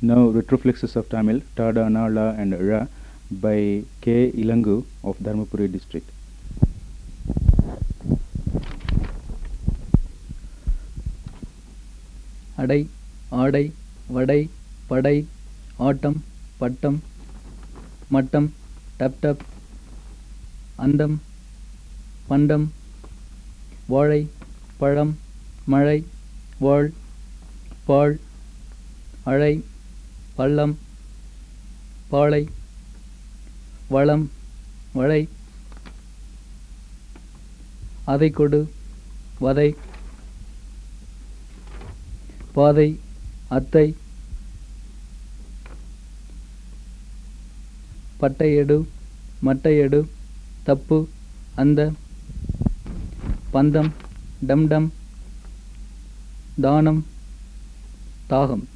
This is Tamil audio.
Now retroflexes of Tamil, Tada, Na, La and Ra by K. Ilangu of Dharmapuri district. அடை ஆடை வடை படை ஆட்டம் பட்டம் மட்டம் டப் டப் அண்டம் பண்டம் வாழை பழம் மழை வாழ் பாழ் அழை பள்ளம் பாளை வளம் வளை அதை கொடு வதை பாதை அத்தை பட்டையெடு மட்டையெடு தப்பு அந்த பந்தம் டம்டம் தானம் தாகம்